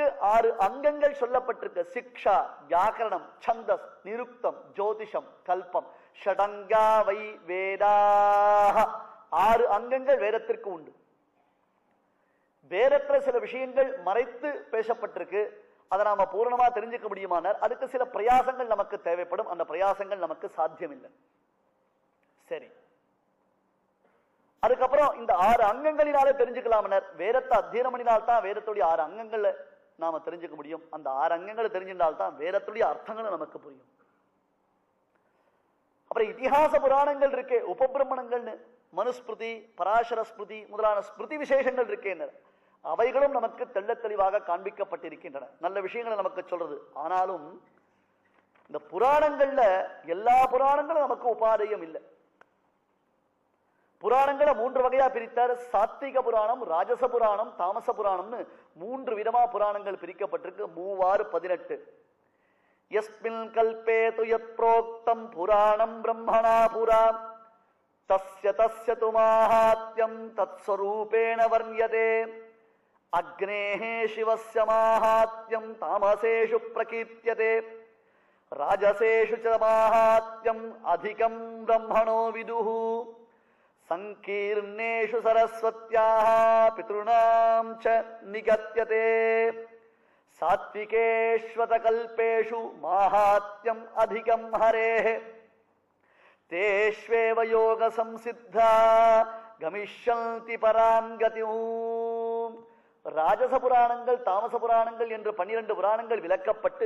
ஆறு அங்கங்கள் சொல்லப்பட்டிருக்கு சிக்ஷா வியாக்கரணம் சந்தஸ் நிருக்தம் ஜோதிஷம் கல்பம் ஷடங்கா வை வேதாக ஆறு அங்கங்கள் வேதத்திற்கு உண்டு வேதத்துல சில விஷயங்கள் மறைத்து பேசப்பட்டிருக்கு அதை நாம பூரணமா தெரிஞ்சுக்க முடியுமானார் அதுக்கு சில பிரயாசங்கள் நமக்கு தேவைப்படும் அந்த பிரயாசங்கள் நமக்கு சாத்தியமில்லை சரி அதுக்கப்புறம் இந்த ஆறு அங்கங்களினாலே தெரிஞ்சுக்கலாமனர் வேதத்தை அத்தியனம் பண்ணினால் தான் வேதத்துடைய ஆறு அங்கங்களை நாம தெரிஞ்சுக்க முடியும் அந்த ஆறு அங்கங்களை தெரிஞ்சிருந்தால் தான் வேதத்துடைய அர்த்தங்களும் நமக்கு புரியும் அப்புறம் இதிகாச புராணங்கள் இருக்கே உபபிரமணங்கள்னு மனுஸ்மிருதி பராசர ஸ்மிருதி முதலான ஸ்மிருதி விசேஷங்கள் இருக்கேன்னு அவைகளும் நமக்கு தெள்ளத் தெளிவாக காண்பிக்கப்பட்டிருக்கின்றன நல்ல விஷயங்களை நமக்கு சொல்றது ஆனாலும் இந்த புராணங்கள்ல எல்லா புராணங்களும் நமக்கு உபாதேயம் இல்லை புராணங்களை மூன்று வகையா பிரித்தார் சாத்விக புராணம் ராஜச புராணம் தாமச புராணம்னு மூன்று விதமா புராணங்கள் பிரிக்கப்பட்டிருக்கு மூவாறு பதினெட்டு எஸ்மின் கல்பே துயத் புரோக்தம் புராணம் பிரம்மணா புரா தஸ்ய தஸ்ய து மாஹாத்யம் தத்ஸ்வரூபேண வர்ணியதே அக்னேः சிவஸ்ய மாஹாத்யம் தாமசேஷு பிரகீர்த்தியதே ராஜசேஷு ச மாஹாத்யம் அதிகம் பிரம்மணோ விதுः சங்கீர்ணேஷு சரஸ்வத்யாः பித்ருணாம் ச நிகத்தியதே சாத்விகேஷ்வதகல்பேஷு மாஹாத்யம் அதிகம் ஹரேः தேஷ்வேவ யோக சம்சித்தா கமிஷந்தி பராம் கதியும் ராஜச புராணங்கள் தாமச புராணங்கள் என்று பன்னிரண்டு புராணங்கள் விளக்கப்பட்டு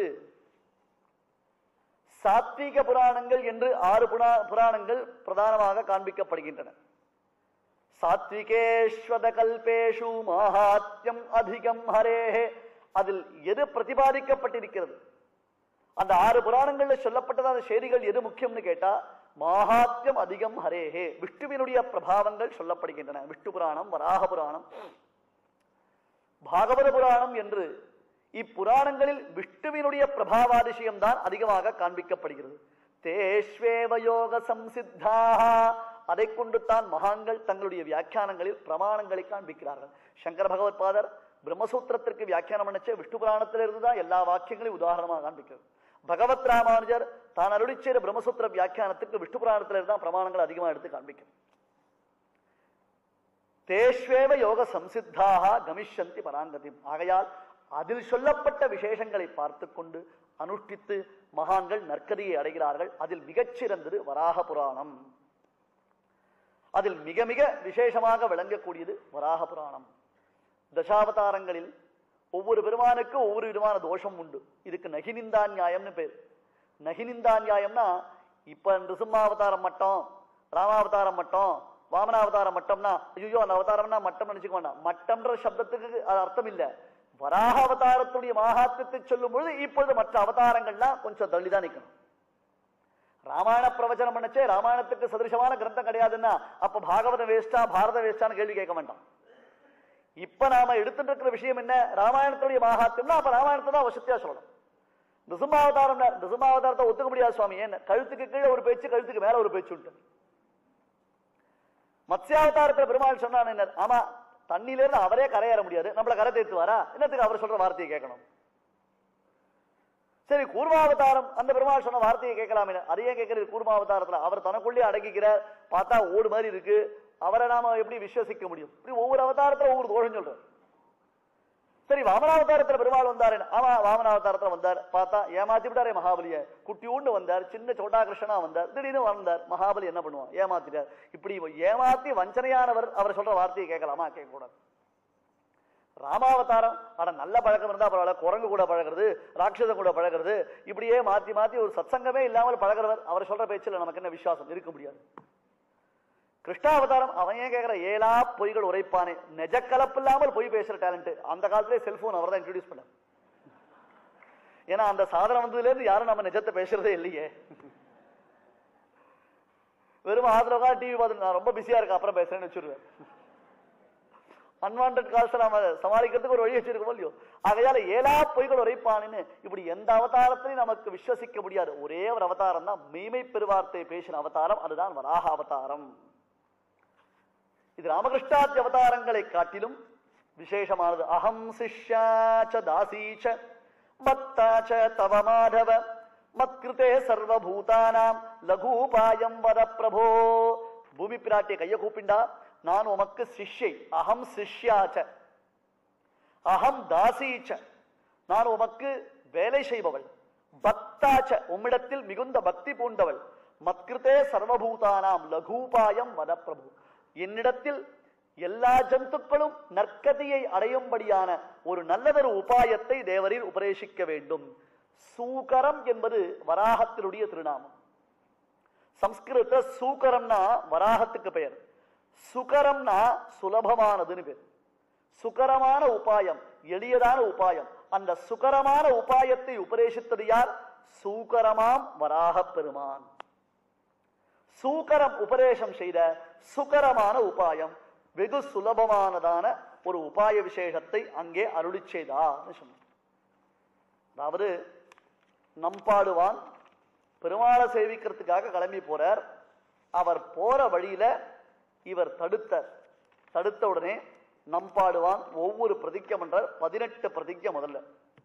சாத்வீக புராணங்கள் என்று ஆறு புரா- புராணங்கள் பிரதானமாக காண்பிக்கப்படுகின்றன சாத்விகேஸ்வத கல்பேஷு மாஹாத்யம் அதிகம் ஹரேஹே அதில் எது பிரதிபாதிக்கப்பட்டிருக்கிறது அந்த ஆறு புராணங்கள்ல சொல்லப்பட்டதான செய்திகள் எது முக்கியம்னு கேட்டா மாஹாத்யம் அதிகம் ஹரேஹே விஷ்ணுவினுடைய பிரபாவங்கள் சொல்லப்படுகின்றன விஷ்ணு புராணம் வராக புராணம் பாகவத புராணம் என்று இப்புராணங்களில் விஷ்ணுவினுடைய பிரபாவாதிசயம் தான் அதிகமாக காண்பிக்கப்படுகிறது தேஷ்வேவ யோக சம்சித்தாக அதை கொண்டு தான் மகான்கள் தங்களுடைய வியாக்கியானங்களில் பிரமாணங்களை காண்பிக்கிறார்கள் சங்கர பகவத் பாதர் பிரம்மசூத்திரத்திற்கு வியாக்கியானம் பண்ணச்சே விஷ்ணு புராணத்திலிருந்து தான் எல்லா வாக்கியங்களையும் உதாரணமாக காண்பிக்கிறது பகவத் ராமானுஜர் தான் அருளி செய்த பிரம்மசூத்திர வியாக்கியானத்துக்கு விஷ்ணு புராணத்திலிருந்து தான் பிரமாணங்கள் அதிகமாக எடுத்து காண்பிக்கிறது தேஷ்வேவ யோக சம்சித்தாக கமிஷந்தி பராங்கதி ஆகையால் அதில் சொல்லப்பட்ட விசேஷங்களை பார்த்து கொண்டு அனுஷ்டித்து மகான்கள் நற்கதியை அடைகிறார்கள் அதில் மிகச்சிறந்தது வராக புராணம் அதில் மிக மிக விசேஷமாக விளங்கக்கூடியது வராக புராணம் தசாவதாரங்களில் ஒவ்வொரு பெருமானுக்கும் ஒவ்வொரு விதமான தோஷம் உண்டு இதுக்கு நகினிந்தா நியாயம்னு பேர் நகினிந்தா நியாயம்னா இப்ப நிருசிம்மாவதாரம் மட்டும் ராமாவதாரம் மட்டும் வாமனாவதாரம் மட்டம்னா ஐயோ அந்த அவதாரம்னா மட்டம் நினைச்சுக்க வேண்டாம் மட்டம்ன்ற சப்தத்துக்கு அது அர்த்தம் இல்ல வராக அவதாரத்துடைய மகாத்மத்தை சொல்லும் பொழுது இப்பொழுது மற்ற அவதாரங்கள்லாம் கொஞ்சம் தள்ளிதான் நிக்கணும் ராமாயண பிரவச்சனம் பண்ணச்சே ராமாயணத்துக்கு சதிருஷமான கிரந்தம் கிடையாதுன்னா அப்ப பாகவத வேஸ்டா பாரத வேஸ்டான்னு கேள்வி கேட்க வேண்டாம் இப்ப நாம எடுத்துட்டு இருக்கிற விஷயம் என்ன ராமாயணத்துடைய மகாத்மியம்னா அப்ப ராமாயணத்தை தான் வசத்தியா சொல்லணும் நிசுமாவதாரம் நிசுமாவதாரத்தை ஒத்துக்க முடியாது சுவாமி ஏன் கழுத்துக்கு கீழே ஒரு பேச்சு கழுத்துக்கு மேல ஒரு பேச்சு உண்டு மத்ஸ்யாவதாரத்துல பெருமாள் சொன்னான் என்ன ஆமா தண்ணியில இருந்து அவரே கரையேற முடியாது நம்மள கரை தேத்துவாரா என்னத்துக்கு அவர் சொல்ற வார்த்தையை கேட்கணும் சரி கூர்மாவதாரம் அந்த பெருமாள் சொன்ன வார்த்தையை கேட்கலாமே அதையே கேட்கறது கூர்மாவதாரத்துல அவர் தனக்குள்ளே அடக்கிக்கிறார் பார்த்தா ஓடு மாதிரி இருக்கு அவரை நாம எப்படி விசுவசிக்க முடியும் இப்படி ஒவ்வொரு அவதாரத்துல ஒவ்வொரு தோஷம் சொல்றார் சரி வாமனாவதாரத்துல பெருமாள் வந்தாரு ஆமா வாமனாவதாரத்துல வந்தார் பார்த்தா ஏமாத்தி விட்டாரே மகாபலிய குட்டி உண்டு வந்தார் சின்ன சோட்டா கிருஷ்ணனா வந்தார் திடீர்னு வந்தார் மகாபலி என்ன பண்ணுவான் ஏமாத்திட்டார் இப்படி ஏமாத்தி வஞ்சனையானவர் அவர் சொல்ற வார்த்தையை கேட்கலாமா கேட்க கூடாது ராமாவதாரம் ஆனா நல்ல பழக்கம் இருந்தா பரவாயில்ல குரங்கு கூட பழகிறது ராட்சதம் கூட பழகிறது இப்படியே மாத்தி மாத்தி ஒரு சத்சங்கமே இல்லாமல் பழகிறவர் அவர் சொல்ற பேச்சுல நமக்கு என்ன விசுவாசம் இருக்க முடியாது கிருஷ்ணாவதாரம் அவன் ஏன் கேட்கிற ஏலா பொய்கள் உரைப்பானே நெஜ கலப்பு இல்லாமல் பொய் பேசுற டேலண்ட் அந்த காலத்திலே செல்போன் அவர் தான் இன்ட்ரடியூஸ் பண்ண ஏன்னா அந்த சாதனம் வந்ததுல இருந்து யாரும் நம்ம நிஜத்தை பேசுறதே இல்லையே வெறும் ஆதரவா டிவி பார்த்து நான் ரொம்ப பிஸியா இருக்கேன் அப்புறம் பேசுறேன்னு வச்சிருவேன் அன்வான்ட் கால்ஸ் நாம சமாளிக்கிறதுக்கு ஒரு வழி வச்சிருக்கோம் இல்லையோ ஆகையால ஏலா பொய்கள் உரைப்பானுன்னு இப்படி எந்த அவதாரத்திலையும் நமக்கு விஸ்வசிக்க முடியாது ஒரே ஒரு அவதாரம் தான் மெய்மை பெருவார்த்தை பேசின அவதாரம் அதுதான் வராக அவதாரம் இது ராமகிருஷ்ணாதி அவதாரங்களை காட்டிலும் விசேஷமானது அகம் சிஷ்யாச்ச தாசீச்ச பக்தாச்ச தவ மாதவ மத்கிருதே சர்வபூதானாம் லகூபாயம் வர பிரபோ பூமி பிராட்டிய கைய கூப்பிண்டா நான் உமக்கு சிஷ்யை அகம் சிஷ்யாச்ச அகம் தாசீச்ச நான் உமக்கு வேலை செய்பவள் பக்தாச்ச உம்மிடத்தில் மிகுந்த பக்தி பூண்டவள் மத்கிருதே சர்வபூதானாம் லகூபாயம் வத பிரபு என்னிடத்தில் எல்லா ஜந்துக்களும் நற்கதியை அடையும்படியான ஒரு நல்லதொரு உபாயத்தை தேவரீர் உபதேசிக்க வேண்டும் சூகரம் என்பது வராகத்தினுடைய திருநாமம் சம்ஸ்கிருத சூகரம்னா வராகத்துக்கு பெயர் சுகரம்னா சுலபமானதுன்னு பேர் சுகரமான உபாயம் எளியதான உபாயம் அந்த சுகரமான உபாயத்தை உபதேசித்தது யார் சூகரமாம் வராகப் பெருமான் சூகரம் உபதேசம் செய்த சுகரமான உபாயம் வெகு சுலபமானதான ஒரு உபாய விசேஷத்தை அங்கே அருளி செய்தான்னு சொன்னார் அதாவது நம்பாடுவான் பெருமாளை சேவிக்கிறதுக்காக கிளம்பி போறார் அவர் போற வழியில இவர் தடுத்தார் தடுத்த உடனே நம்பாடுவான் ஒவ்வொரு பிரதிக்கம் என்றார் பதினெட்டு பிரதிக்க முதல்ல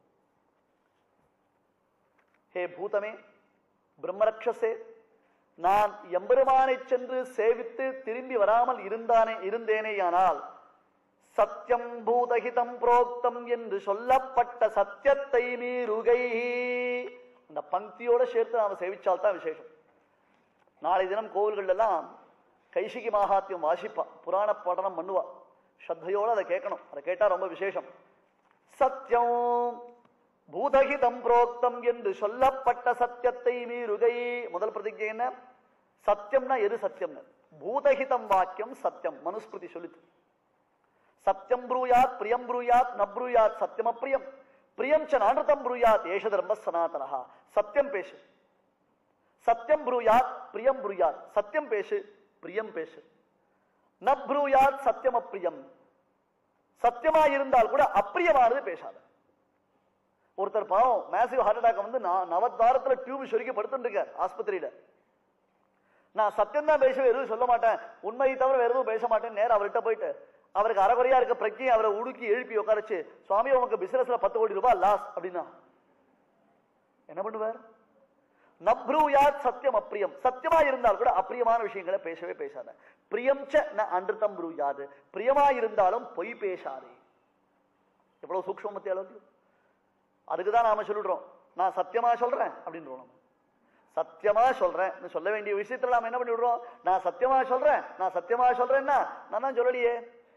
ஹே பூதமே பிரம்மரக்ஷசே நான் எம்பெருமானை சென்று சேவித்து திரும்பி வராமல் இருந்தானே இருந்தேனேயானால் சத்தியம் பூதகிதம் புரோக்தம் என்று சொல்லப்பட்ட சத்தியத்தை மீறுகை அந்த பங்கியோட சேர்த்து நாம சேவிச்சால்தான் விசேஷம் நாளை தினம் கோவில்கள் எல்லாம் கைசிகி மகாத்தியம் வாசிப்பா புராண படனம் பண்ணுவா ஸ்ரத்தையோட அதை கேட்கணும் அதை கேட்டா ரொம்ப விசேஷம் சத்தியம் பூதகிதம் புரோக்தம் என்று சொல்லப்பட்ட சத்தியத்தை மீறுகை முதல் பிரதிஜை என்ன சத்தியம்னா எது சத்தியம்னு பூதகிதம் வாக்கியம் சத்தியம் மனுஸ்மிருதி சொல்லித்து சத்தியம் ப்ரூயாத் பிரியம் ப்ரூயாத் ந ப்ரூயாத் சத்தியம் அப்பிரியம் பிரியம் ச நானதம் ப்ரூயாத் ஏஷ தர்ம சனாதனஹா சத்தியம் பேசு சத்தியம் ப்ரூயாத் பிரியம் ப்ரூயாத் சத்தியம் பேசு பிரியம் பேசு ந ப்ரூயாத் சத்தியம் அப்பிரியம் சத்தியமா இருந்தால் கூட அப்பிரியமானது பேசாத ஒருத்தர் பாவம் மேசிவ் ஹார்ட் அட்டாக் வந்து நான் நவத்வாரத்துல டியூப் சொருக்கி படுத்துட்டு இருக்கார் ஆஸ்பத்திரியில நான் சத்தியம் தான் பேசவே எதுவும் சொல்ல மாட்டேன் உண்மையை தவிர வேற எதுவும் பேச மாட்டேன் நேரம் அவர்கிட்ட போயிட்டு அவருக்கு அறகுறையா இருக்க பிரச்சனையை அவரை உடுக்கி எழுப்பி உட்காரச்சு சுவாமி உனக்கு பிசினஸ்ல பத்து கோடி ரூபாய் லாஸ் அப்படின்னா என்ன பண்ணுவார் நப்ரூயாத் சத்தியம் அப்பிரியம் சத்தியமா இருந்தால் கூட அப்பிரியமான விஷயங்களை பேசவே பேசாத பிரியம் ச ந அன்றுதம் ப்ரூயாது பிரியமா இருந்தாலும் பொய் பேசாதே எவ்வளவு சூக்ஷ்மத்தை அளவுக்கு அதுக்கு தான் நாம சொல்லிடுறோம் நான் சத்தியமா சொல்றேன் அப்படின்றோம் நம்ம சத்தியமா சொல்றேன் சொல்ல வேண்டிய விஷயத்துல நாம என்ன பண்ணி விடுறோம் நான் சத்தியமா சொல்றேன் நான் சத்தியமா சொல்றேன்னா நான் தான் சொல்லலையே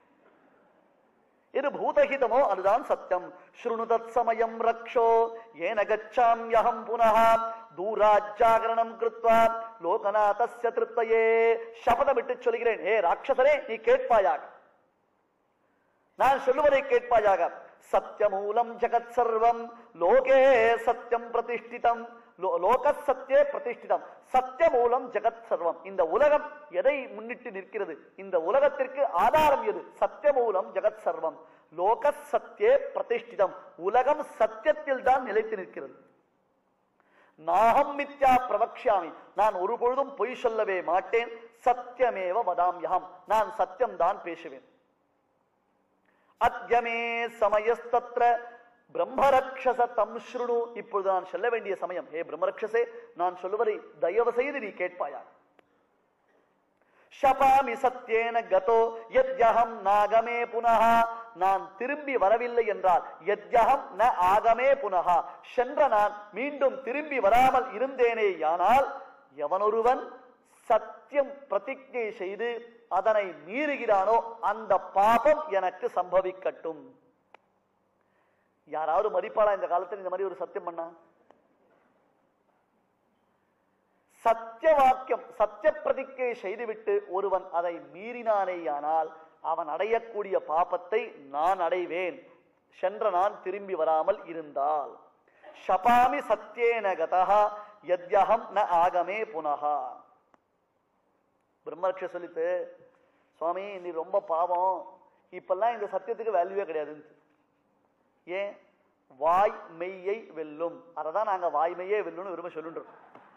இது பூதஹிதமோ அதுதான் சத்தியம் ஸ்ருணு தத் சமயம் ரக்ஷோ ஏன கச்சாம்யஹம் புனः தூராஜாகரணம் கிருத்வா லோகநாதஸ்ய திருப்தையே சபதமிட்டு சொல்கிறேன் ஏ ராட்சசரே நீ கேட்பாயாக நான் சொல்லுவதை கேட்பாயாக சத்தியமூலம் ஜெகத் சர்வம் லோகே சத்தியம் பிரதிஷ்டிதம் லோ- லோக சத்தியே பிரதிஷ்டிதம் சத்தியமூலம் ஜெகத் சர்வம் இந்த உலகம் எதை முன்னிட்டு நிற்கிறது இந்த உலகத்திற்கு ஆதாரம் எது சத்தியமூலம் ஜெகத் சர்வம் லோக சத்தியே பிரதிஷ்டிதம் உலகம் சத்தியத்தில் தான் நிலைத்து நிற்கிறது நாகம் மித்யா பிரவக்ஷாமி நான் ஒரு பொழுதும் பொய் சொல்லவே மாட்டேன் சத்தியமேவ வதாம்யகம் நான் சத்தியம்தான் பேசுவேன் அத்யமே சமயஸ்தத்ர பிரம்மரக்ஷச தம் ஸ்ருணு இப்பொழுது நான் சொல்ல வேண்டிய சமயம் ஹே பிரம்மரக்ஷசே நான் சொல்லுவதை தயவு செய்து நீ கேட்பாயா ஷபாமி சத்யேன கதோ யத்யஹம் நாகமே புனः நான் திரும்பி வரவில்லை என்றால் யத்யஹம் ந ஆகமே புனः சென்ற நான் மீண்டும் திரும்பி வராமல் இருந்தேனே யானால் எவனொருவன் சத்தியம் பிரதிஜை செய்து அதனை மீறுகிறானோ அந்த பாபம் எனக்கு சம்பவிக்கட்டும் யாராவது மதிப்பாளா இந்த காலத்தில் இந்த மாதிரி ஒரு சத்தியம் பண்ணா சத்திய வாக்கியம் சத்திய பிரதிக்கை செய்துவிட்டு ஒருவன் அதை மீறினானேயானால் அவன் அடையக்கூடிய பாபத்தை நான் அடைவேன் சென்ற நான் திரும்பி வராமல் இருந்தால் ஷபாமி சத்தியேன கதா யத்யஹம் ந ஆகமே புனகா பிரம்மரக்ஷ சொல்லிட்டு சுவாமி நீ ரொம்ப பாவம் இப்பெல்லாம் இந்த சத்தியத்துக்கு வேல்யூவே கிடையாதுன்னு ஏன் வாய் மெய்யை வெல்லும் அததான் நாங்க வாய்மையே வெல்லும்னு விரும்ப சொல்லுன்றோம்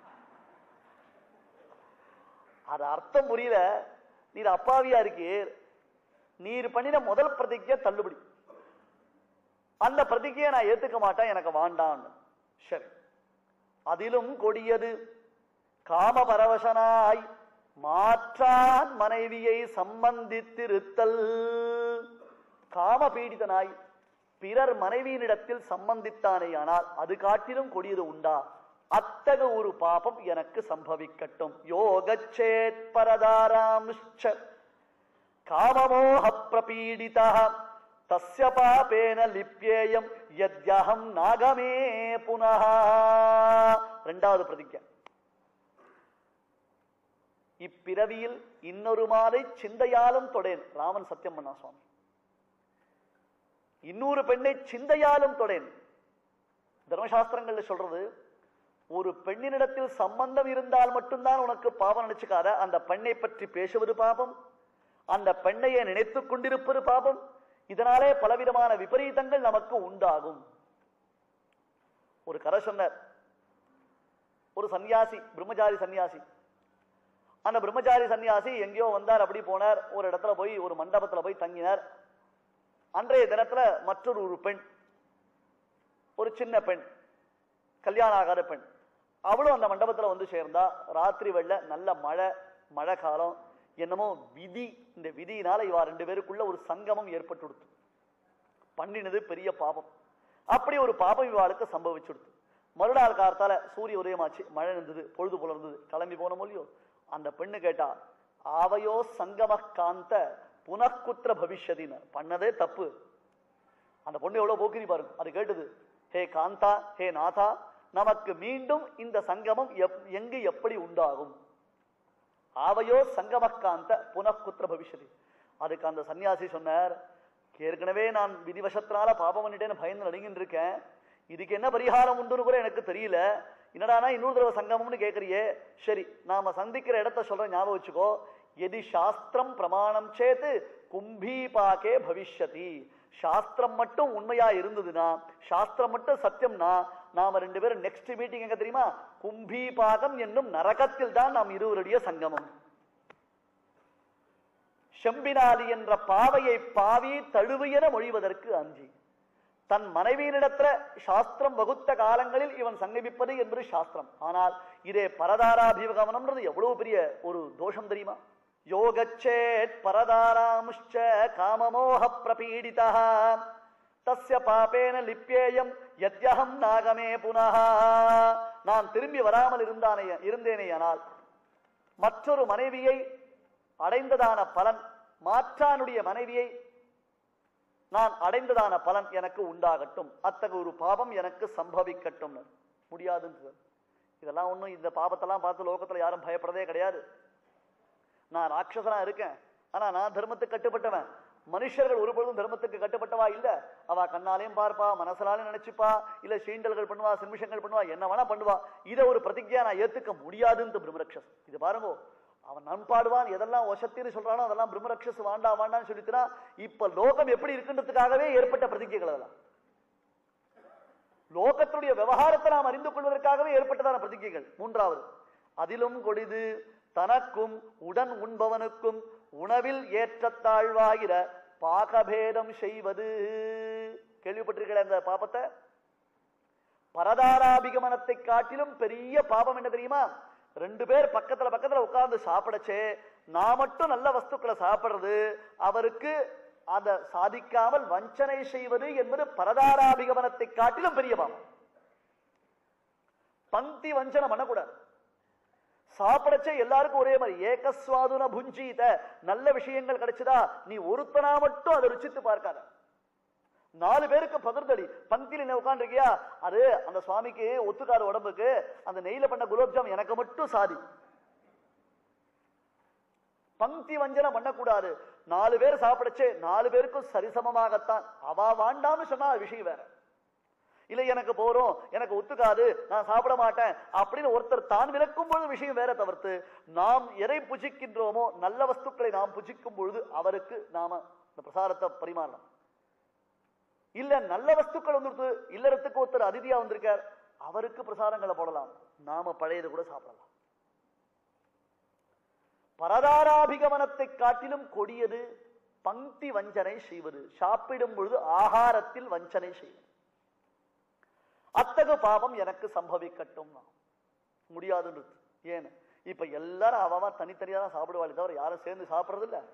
அது அர்த்தம் புரியல நீர் அப்பாவியா இருக்கீர் நீர் பண்ணின முதல் பிரதிஜை தள்ளுபடி அந்த பிரதிகையை நான் ஏத்துக்க மாட்டேன் எனக்கு வாண்டான் சரி அதிலும் கொடியது காமபரவசனாய் மாற்றான் மனைவியை சம்பந்தித்திருத்தல் காமபீடிதனாய் பிறர் மனைவியினிடத்தில் சம்பந்தித்தானேயானால் அது காட்டிலும் கொடியது உண்டா அத்தக ஒரு பாபம் எனக்கு சம்பவிக்கட்டும் யோகச்சேத் பரதாராம்ச்ச காமமோக பிரபீடிதா தஸ்ய பாபேன லிப்யேயம் யத்யஹம் நாகமே புனः ரெண்டாவது பிரதிஜை இப்பிறவியில் இன்னொரு மாலை சிந்தையாலும் தொடேன் ராமன் சத்தியம் பண்ணா சுவாமி இன்னொரு பெண்ணை சிந்தையாலும் தொடேன் தர்மசாஸ்திரங்கள்ல சொல்றது ஒரு பெண்ணினிடத்தில் சம்பந்தம் இருந்தால் மட்டும்தான் உனக்கு பாவம் நினைச்சுக்காத அந்த பெண்ணை பற்றி பேசுவது பாபம் அந்த பெண்ணையை நினைத்துக் கொண்டிருப்பது பாபம் இதனாலே பலவிதமான விபரீதங்கள் நமக்கு உண்டாகும் ஒரு கதை சொன்னார் ஒரு சன்னியாசி பிரம்மச்சாரி சன்னியாசி அந்த பிரம்மச்சாரி சன்னியாசி எங்கேயோ வந்தார் அப்படி போனார் ஒரு இடத்துல போய் ஒரு மண்டபத்துல போய் தங்கினார் அன்றைய தினத்துல மற்றொரு ஒரு பெண் ஒரு சின்ன பெண் கல்யாணம் ஆகாத பெண் அவளும் அந்த மண்டபத்துல வந்து சேர்ந்தா ராத்திரி வெள்ள நல்ல மழை மழை காலம் என்னமோ விதி இந்த விதியினால இவா ரெண்டு பேருக்குள்ள ஒரு சங்கமம் ஏற்பட்டுடுத்து பண்ணினது பெரிய பாபம் அப்படி ஒரு பாபம் இவாளுக்கு சம்பவிச்சுடுத்து மறுநாள் காலத்தால சூரிய உதயமாச்சு மழை இருந்தது பொழுது புலர்ந்தது கிளம்பி போன மொழியோ அந்த பெண்ணு கேட்டா ஆவையோ சங்கம காந்த புனக்குத்திர பவிஷ்யதின்னு பண்ணதே தப்பு அந்த பொண்ணு எவ்வளவு போக்கிரி பாருங்க அது கேட்டது ஹே காந்தா ஹே நாதா நமக்கு மீண்டும் இந்த சங்கமம் எப்- எங்கு எப்படி உண்டாகும் ஆவையோ சங்கமக்காந்த புனக்குத்திர பவிஷ்யதி அதுக்கு அந்த சன்னியாசி சொன்னார் ஏற்கனவே நான் விதிவசத்தினால பாபம் பண்ணிட்டேன்னு பயந்து நடுங்கின்னு இருக்கேன் இதுக்கு என்ன பரிகாரம் உண்டுன்னு கூட எனக்கு தெரியல என்னடானா இன்னொரு தடவை சங்கமம்னு கேட்கறியே சரி நாம சந்திக்கிற இடத்த சொல்ற ஞாபகம் வச்சுக்கோ எதி சாஸ்திரம் பிரமாணம் சேத்து கும்பீபாகே பவிஷ்யதி சாஸ்திரம் மட்டும் உண்மையா இருந்ததுன்னா சாஸ்திரம் மட்டும் சத்தியம்னா நாம ரெண்டு பேரும் நெக்ஸ்ட் மீட்டிங் எங்க தெரியுமா கும்பீபாகம் என்னும் நரகத்தில் தான் நாம் இருவருடைய சங்கமம் செம்பினாலி என்ற பாவையை பாவி தழுவியென மொழிவதற்கு அஞ்சி தன் மனைவியினிடத்துல சாஸ்திரம் வகுத்த காலங்களில் இவன் சங்கமிப்பது என்பது சாஸ்திரம் ஆனால் இதே பரதாராபிகமனம்ன்றது எவ்வளவு பெரிய ஒரு தோஷம் தெரியுமா யோகச்சேத் பரதாராமுஷ்ச காமமோக பிரபீடிதா தஸ்ய பாபேன லிப்யேயம் யத்யஹம் நாகமே புனः நான் திரும்பி வராமல் இருந்தானே இருந்தேனேயானால் மற்றொரு மனைவியை அடைந்ததான பலன் மாற்றானுடைய மனைவியை நான் அடைந்ததான பலன் எனக்கு உண்டாகட்டும் அத்தகைய ஒரு பாபம் எனக்கு சம்பவிக்கட்டும் முடியாதுன்னு இதெல்லாம் ஒண்ணும் இந்த பாபத்தெல்லாம் பார்த்து லோகத்துல யாரும் பயப்படுறதே கிடையாது நான் ராட்சசனா இருக்கேன் ஆனா நான் தர்மத்துக்கு கட்டுப்பட்டவன் மனுஷர்கள் ஒருபொழுதும் தர்மத்துக்கு கட்டுப்பட்டவா இல்ல அவ கண்ணாலையும் பார்ப்பா மனசனாலையும் நினைச்சுப்பா இல்ல சீண்டல்கள் பண்ணுவா சிமிஷங்கள் பண்ணுவா என்ன வேணா பண்ணுவா இதை ஒரு பிரதிஜையா நான் ஏத்துக்க முடியாதுன்னு பிரம்மரக்ஷஸ் இது பாருங்க அவன் நண்பாடுவான் எதெல்லாம் வசத்தின்னு சொல்றானோ அதெல்லாம் பிரம்மரக்ஷஸ் வாண்டா வாண்டான்னு சொல்லிட்டுனா இப்ப லோகம் எப்படி இருக்குன்றதுக்காகவே ஏற்பட்ட பிரதிஜைகள் அதெல்லாம் லோகத்துடைய விவகாரத்தை நாம் அறிந்து கொள்வதற்காகவே ஏற்பட்டதான பிரதிஜைகள் மூன்றாவது அதிலும் கொடிது தனக்கும் உடன் உண்பவனுக்கும் உணவில் ஏற்றத்தாழ்வாகிற பாகபேதம் செய்வது கேள்விப்பட்டிருக்கிற அந்த பாபத்தை பரதாராபிகமனத்தை காட்டிலும் பெரிய பாபம் என்ன தெரியுமா ரெண்டு பேர் பக்கத்துல பக்கத்துல உட்கார்ந்து சாப்பிடச்சே நான் மட்டும் நல்ல வஸ்துக்களை சாப்பிடுறது அவருக்கு அதை சாதிக்காமல் வஞ்சனை செய்வது என்பது பரதாராபிகமனத்தை காட்டிலும் பெரிய பாவம் பந்தி வஞ்சனை பண்ணக்கூடாது சாப்பிடச்சே எல்லாருக்கும் ஒரே மாதிரி ஏகஸ்வாதுன புஞ்சீத நல்ல விஷயங்கள் கிடைச்சதா நீ ஒருத்தனா மட்டும் அதை ருச்சித்து பார்க்காத நாலு பேருக்கு பகிர்ந்தடி பந்தியில நீ உட்காந்துருக்கியா அது அந்த சுவாமிக்கு ஒத்துக்காத உடம்புக்கு அந்த நெய்ல பண்ண குலோப்ஜாம் எனக்கு மட்டும் சாதி பங்கி வஞ்சனை பண்ணக்கூடாது நாலு பேர் சாப்பிடச்சே நாலு பேருக்கும் சரிசமமாகத்தான் அவா வாண்டான்னு சொன்னா அது விஷயம் வேற இல்ல எனக்கு போறோம் எனக்கு ஒத்துக்காது நான் சாப்பிட மாட்டேன் அப்படின்னு ஒருத்தர் தான் விளக்கும் பொழுது விஷயம் வேற தவிர்த்து நாம் எதை புஜிக்கின்றோமோ நல்ல வஸ்துக்களை நாம் புஜிக்கும் பொழுது அவருக்கு நாம இந்த பிரசாரத்தை பரிமாறணும் இல்ல நல்ல வஸ்துக்கள் வந்துருத்து இல்லறத்துக்கு ஒருத்தர் அதிதியா வந்திருக்கார் அவருக்கு பிரசாரங்களை போடலாம் நாம பழையது கூட சாப்பிடலாம் பரதாராபிகமனத்தை காட்டிலும் கொடியது பங்கி வஞ்சனை செய்வது சாப்பிடும் பொழுது ஆகாரத்தில் வஞ்சனை செய்வது அத்தகு பாபம் எனக்கு சம்பவிக்கட்டும் முடியாதுன்றது ஏன் இப்ப எல்லாரும் அவவா தனித்தனியா தான் சாப்பிடுவாளே தவிர யாரும் சேர்ந்து சாப்பிடுறது இல்ல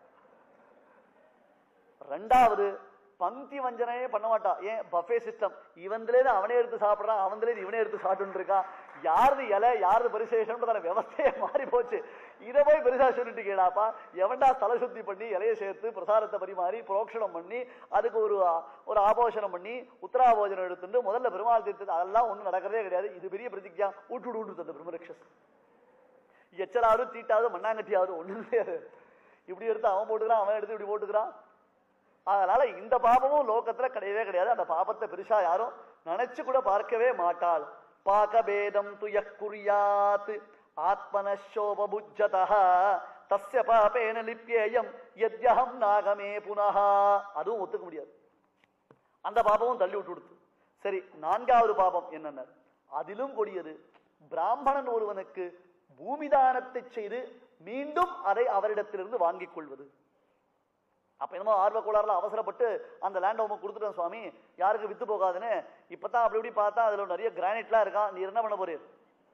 ரெண்டாவது பங்கி வஞ்சனையே பண்ண மாட்டா ஏன் பஃபே சிஸ்டம் இவன்லேருந்து அவனே எடுத்து சாப்பிடுறான் அவன்லேருந்து இவனே எடுத்து சாப்பிட்டு இருக்கான் யாருது இலை யாருது பரிசேஷன் விவசாய மாறி போச்சு இதை போய் பெருசா சொல்லிட்டு கேடாப்பா எவன்டா தலை சுத்தி பண்ணி இலையை சேர்த்து பிரசாரத்தை பரிமாறி புரோக்ஷணம் பண்ணி அதுக்கு ஒரு ஒரு ஆபோஷனம் பண்ணி உத்தராபோஜனம் எடுத்துட்டு முதல்ல பெருமாள் தீர்த்தது அதெல்லாம் ஒண்ணும் நடக்கிறதே கிடையாது இது பெரிய பிரதிஜா ஊட்டு ஊட்டு அந்த பிரம்மரக்ஷஸ் எச்சலாவது தீட்டாவது மண்ணாங்கட்டியாவது ஒண்ணும் கிடையாது இப்படி எடுத்து அவன் போட்டுக்கிறான் அவன் எடுத்து இப்படி போட்டுக்கிறான் அதனால இந்த பாபமும் லோகத்துல கிடையவே கிடையாது அந்த பாபத்தை பெருசா யாரும் நினைச்சு கூட பார்க்கவே மாட்டாள் பாகபேதம் துய குறியாத் ஆத்மனோபபுஜதா தஸ்ய பாபேன லிப்பியேயம் எத்யஹம் நாகமே புனः அதுவும் ஒத்துக்க முடியாது அந்த பாபமும் தள்ளி விட்டு கொடுத்து சரி நான்காவது பாபம் என்னென்ன அதிலும் கொடியது பிராமணன் ஒருவனுக்கு பூமிதானத்தை செய்து மீண்டும் அதை அவரிடத்திலிருந்து வாங்கிக் கொள்வது அப்ப என்னமோ ஆர்வ கோளாறுல அவசரப்பட்டு அந்த லேண்ட் ஹோம் கொடுத்துட்டோம் சுவாமி யாருக்கு வித்து போகாதுன்னு இப்பதான் அப்படி இப்படி பார்த்தா அதுல நிறைய கிரானைட்லாம் இருக்கான் நீ என்ன பண்ண போறீர்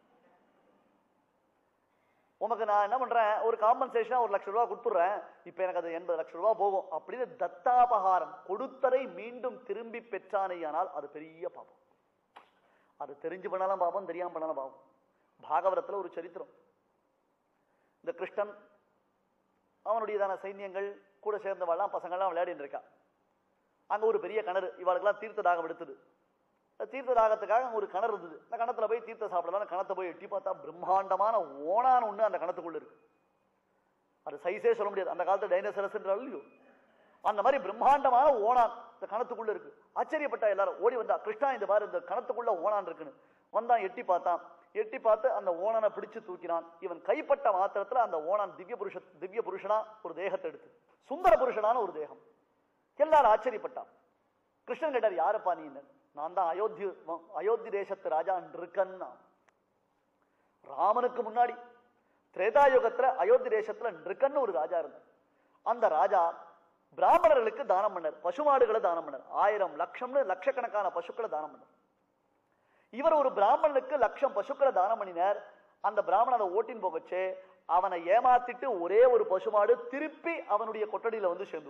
உமக்கு நான் என்ன பண்றேன் ஒரு காம்பன்சேஷனா ஒரு லட்சம் ரூபாய் கொடுத்துட்றேன் இப்ப எனக்கு அது எண்பது லட்சம் ரூபாய் போகும் அப்படின்னு தத்தாபகாரம் கொடுத்ததை மீண்டும் திரும்பி பெற்றானேயானால் அது பெரிய பாபம் அது தெரிஞ்சு பண்ணாலும் பாபம் தெரியாம பண்ணாலும் பாபம் பாகவதத்துல ஒரு சரித்திரம் இந்த கிருஷ்ணன் அவனுடையதான சைன்யங்கள் கூட சேர்ந்தவாள்லாம் பசங்கள்லாம் விளையாடிட்டு இருக்கா அங்க ஒரு பெரிய கிணறு இவாளுக்கெல்லாம் தீர்த்த தாகம் எடுத்தது தீர்த்த தாகத்துக்காக அங்க ஒரு கிணறு இருந்தது அந்த கிணத்துல போய் தீர்த்த சாப்பிடலாம் கிணத்தை போய் எட்டி பார்த்தா பிரம்மாண்டமான ஓணான் ஒண்ணு அந்த கிணத்துக்குள்ள இருக்கு அது சைஸே சொல்ல முடியாது அந்த காலத்துல டைனோசரஸ் இல்லையோ அந்த மாதிரி பிரம்மாண்டமான ஓணான் இந்த கணத்துக்குள்ள இருக்கு ஆச்சரியப்பட்டா எல்லாரும் ஓடி வந்தா கிருஷ்ணா இந்த மாதிரி இந்த கணத்துக்குள்ள ஓணான் இருக்குன்னு வந்தான் எட்டி பார்த்தான் எட்டி பார்த்து அந்த ஓணனை பிடிச்சு தூக்கினான் இவன் கைப்பட்ட மாத்திரத்துல அந்த ஓணான் திவ்ய புருஷ திவ்ய புருஷனா ஒரு தேகத்தை எடுத்து சுந்தர புருஷனான ஒரு தேகம் எல்லாரும் ஆச்சரியப்பட்டான் கிருஷ்ணன் கேட்டார் யாரப்பா நீ நான் தான் அயோத்தி அயோத்தி தேசத்து ராஜா நிருக்கன்னா ராமனுக்கு முன்னாடி திரேதாயுகத்துல அயோத்தி தேசத்துல நிருக்கன்னு ஒரு ராஜா இருந்தார் அந்த ராஜா பிராமணர்களுக்கு தானம் பண்ணார் பசுமாடுகளை தானம் பண்ணார் ஆயிரம் லட்சம்னு லட்சக்கணக்கான பசுக்களை தானம் பண்ணார் இவர் ஒரு பிராமணனுக்கு லட்சம் பசுக்களை தானம் பண்ணினார் அந்த பிராமணனை ஓட்டின் போகச்சு அவனை ஏமாத்திட்டு ஒரே ஒரு பசுமாடு திருப்பி அவனுடைய கொட்டடியில வந்து சேர்ந்து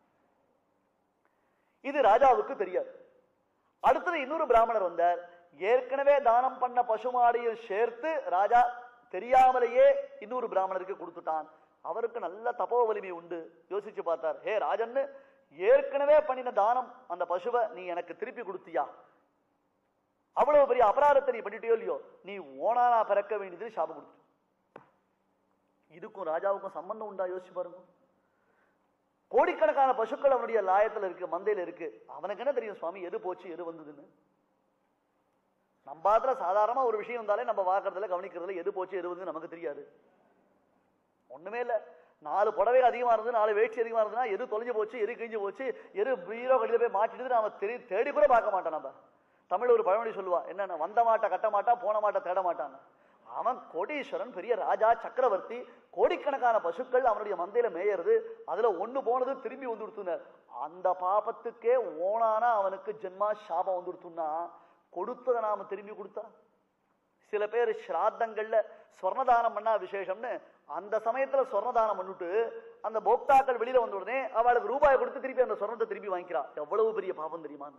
இது ராஜாவுக்கு தெரியாது அடுத்தது இன்னொரு பிராமணர் வந்தார் ஏற்கனவே தானம் பண்ண பசுமாடையும் சேர்த்து ராஜா தெரியாமலேயே இன்னொரு பிராமணருக்கு கொடுத்துட்டான் அவருக்கு நல்ல தப்போ வலிமை உண்டு யோசிச்சு பார்த்தார் ஹே ராஜன்னு ஏற்கனவே பண்ணின தானம் அந்த பசுவை நீ எனக்கு திருப்பி கொடுத்தியா அவ்வளவு பெரிய அபராதத்தை நீ பண்ணிட்டியோ இல்லையோ நீ ஓனானா பிறக்க வேண்டியது சாபம் கொடுத்து இதுக்கும் ராஜாவுக்கும் சம்பந்தம் உண்டா யோசிச்சு பாருங்க கோடிக்கணக்கான பசுக்கள் அவனுடைய லாயத்துல இருக்கு மந்தையில இருக்கு அவனுக்கு என்ன தெரியும் சுவாமி எது போச்சு எது வந்ததுன்னு நம்பாத்துல சாதாரணமா ஒரு விஷயம் வந்தாலே நம்ம பார்க்கறதுல கவனிக்கிறதுல எது போச்சு எது வந்து நமக்கு தெரியாது ஒண்ணுமே இல்ல நாலு புடவை அதிகமா இருந்து நாலு வேட்சி அதிகமா இருந்ததுன்னா எது தொலைஞ்சு போச்சு எது கிழிஞ்சு போச்சு எது பீரோ கடையில போய் மாட்டிட்டு நாம தெரி தேடி கூட பார்க்க மாட்டோம் நம்ம தமிழ் ஒரு பழமொழி சொல்லுவா என்னன்னா வந்த மாட்டை கட்ட மாட்டான் போன மாட்டை தேட மாட்டாங்க அவன் கோடீஸ்வரன் பெரிய ராஜா சக்கரவர்த்தி கோடிக்கணக்கான பசுக்கள் அவனுடைய மந்தையில மேயறது அதுல ஒண்ணு போனது திரும்பி வந்து கொடுத்துனார் அந்த பாபத்துக்கே ஓனானா அவனுக்கு ஜென்மா சாபம் வந்து கொடுத்துனா கொடுத்ததை நாம திரும்பி கொடுத்தா சில பேர் ஸ்ராத்தங்கள்ல சொர்ணதானம் பண்ணா விசேஷம்னு அந்த சமயத்துல சொர்ணதானம் பண்ணிட்டு அந்த போக்தாக்கள் வெளியில வந்த உடனே அவளுக்கு ரூபாய் கொடுத்து திருப்பி அந்த சொர்ணத்தை திருப்பி வாங்கிக்கிறா எவ்வளவு பெரிய பாபம் தெரியுமான்னு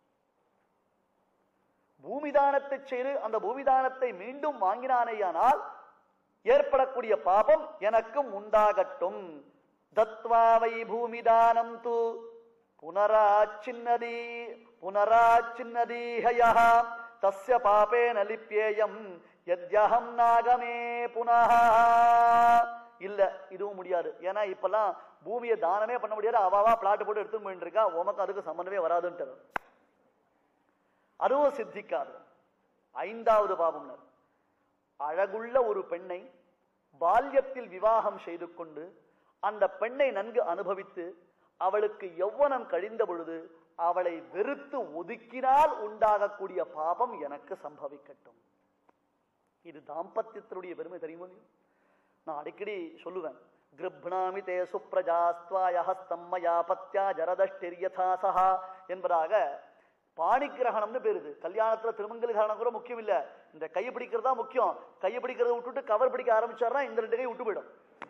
பூமிதானத்தை செய்து அந்த பூமிதானத்தை மீண்டும் வாங்கினானேயானால் ஏற்படக்கூடிய பாபம் எனக்கும் உண்டாகட்டும் தத்வாவை பூமிதானம் து புனராச்சின்னதி புனராச்சின்னதீஹய தஸ்ய பாபேன லிப்யேயம் யத்யஹம் நாகமே புனः இல்ல இதுவும் முடியாது ஏன்னா இப்பெல்லாம் பூமியை தானமே பண்ண முடியாது அவாவா பிளாட் போட்டு எடுத்துட்டு போயிட்டு இருக்கா உமக்கு அதுக்கு சம்பந்தமே வராதுன்ட்டு அதுவும் சித்திக்காது ஐந்தாவது பாபம் அழகுள்ள ஒரு பெண்ணை பால்யத்தில் விவாகம் செய்து கொண்டு அந்த பெண்ணை நன்கு அனுபவித்து அவளுக்கு எவ்வனம் கழிந்த பொழுது அவளை வெறுத்து ஒதுக்கினால் உண்டாகக்கூடிய பாபம் எனக்கு சம்பவிக்கட்டும் இது தாம்பத்தியத்தினுடைய பெருமை தெரியுமோ இல்லையோ? நான் அடிக்கடி சொல்லுவேன் கிருப்ணாமி தே சுப்ரஜாஸ்துவாய ஹஸ்தம் மயா பத்யா ஜரதஷ்டிர்யதா சஹா என்பதாக பாணிகிரகணம்னு பேருது கல்யாணத்துல திருமங்கல் கிரகணம் கூட முக்கியம் இல்ல இந்த கையை பிடிக்கிறது தான் முக்கியம் கையை பிடிக்கிறத விட்டுட்டு கவர் பிடிக்க ஆரம்பிச்சாருன்னா இந்த ரெண்டு கை விட்டு போயிடும்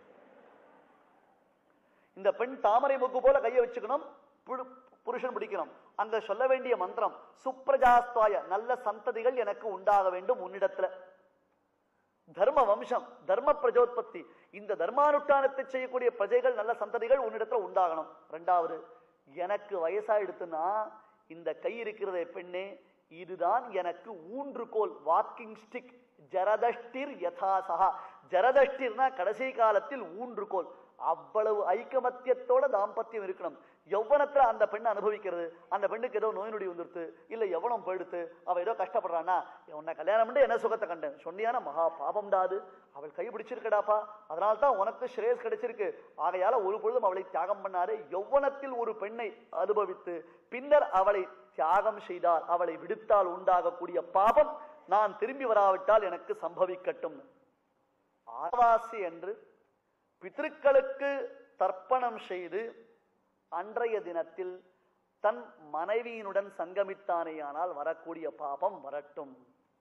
இந்த பெண் தாமரை மூக்கு போல கையை வச்சுக்கணும் புரு- புருஷன் பிடிக்கணும் அங்க சொல்ல வேண்டிய மந்திரம் சுப்ரஜாஸ்துவாய நல்ல சந்ததிகள் எனக்கு உண்டாக வேண்டும் உன்னிடத்துல தர்ம வம்சம் தர்ம பிரஜோத்பத்தி இந்த தர்மானுஷ்டானத்தை செய்யக்கூடிய பிரஜைகள் நல்ல சந்ததிகள் உன்னிடத்துல உண்டாகணும் ரெண்டாவது எனக்கு வயசாயிடுத்துன்னா இந்த கை இருக்கிறதே பெண்ணே இதுதான் எனக்கு ஊன்றுகோல் வாக்கிங் ஸ்டிக் ஜரதஷ்டிர் யதாசகா ஜரதஷ்டிர்னா கடைசி காலத்தில் ஊன்றுகோல் அவ்வளவு ஐக்கமத்தியத்தோட தாம்பத்தியம் இருக்கணும் யௌவனத்துல அந்த பெண்ணை அனுபவிக்கிறது அந்த பெண்ணுக்கு ஏதோ நோய் நொடி வந்துருத்து இல்ல எவனம் போயிடுத்து அவ ஏதோ கஷ்டப்படுறானா உன்னை கல்யாணம் பண்ணி என்ன சுகத்தை கண்டேன் சொன்னியான மகா பாபம்டாது அவள் கை பிடிச்சிருக்கடாப்பா அதனால தான் உனக்கு ஸ்ரேயஸ் கிடைச்சிருக்கு ஆகையால ஒரு பொழுதும் அவளை தியாகம் பண்ணாரு யௌவனத்தில் ஒரு பெண்ணை அனுபவித்து பின்னர் அவளை தியாகம் செய்தால் அவளை விடுத்தால் உண்டாகக்கூடிய பாபம் நான் திரும்பி வராவிட்டால் எனக்கு சம்பவிக்கட்டும் ஆவாசி என்று பித்திருக்களுக்கு தர்ப்பணம் செய்து அன்றைய தினத்தில் தன் மனைவியினுடன் சங்கமித்தானேயானால் வரக்கூடிய பாபம் வரட்டும்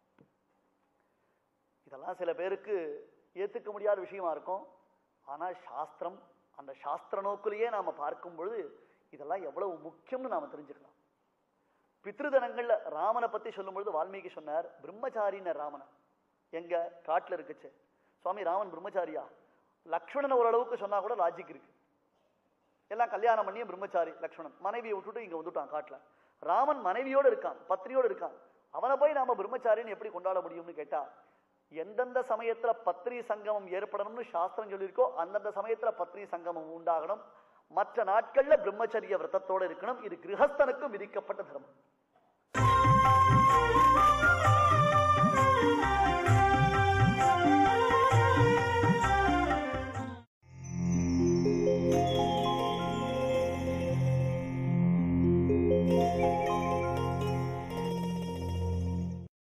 இதெல்லாம் சில பேருக்கு ஏத்துக்க முடியாத விஷயமா இருக்கும் ஆனா சாஸ்திரம் அந்த சாஸ்திர நோக்கிலேயே நாம பார்க்கும் பொழுது இதெல்லாம் எவ்வளவு முக்கியம்னு நாம தெரிஞ்சுக்கலாம் பித்ருதனங்கள்ல ராமனை பத்தி சொல்லும் பொழுது வால்மீகி சொன்னார் பிரம்மச்சாரின ராமனை எங்க காட்டுல இருக்குச்சு சுவாமி ராமன் பிரம்மச்சாரியா லக்ஷ்மணன் ஓரளவுக்கு சொன்னா கூட லாஜிக் இருக்கு எல்லாம் கல்யாணம் பண்ணிய பிரம்மச்சாரி லக்ஷ்மணன் மனைவியை விட்டுட்டு இங்க வந்துட்டான் காட்டுல ராமன் மனைவியோட இருக்கான் பத்னியோட இருக்கான் அவனை போய் நாம பிரம்மச்சாரின்னு எப்படி கொண்டாட முடியும்னு கேட்டா எந்தெந்த சமயத்துல பத்னி சங்கமம் ஏற்படணும்னு சாஸ்திரம் சொல்லியிருக்கோ அந்தந்த சமயத்துல பத்னி சங்கமம் உண்டாகணும் மற்ற நாட்கள்ல பிரம்மச்சரிய விரதத்தோட இருக்கணும் இது கிரகஸ்தனுக்கும் விதிக்கப்பட்ட தர்மம்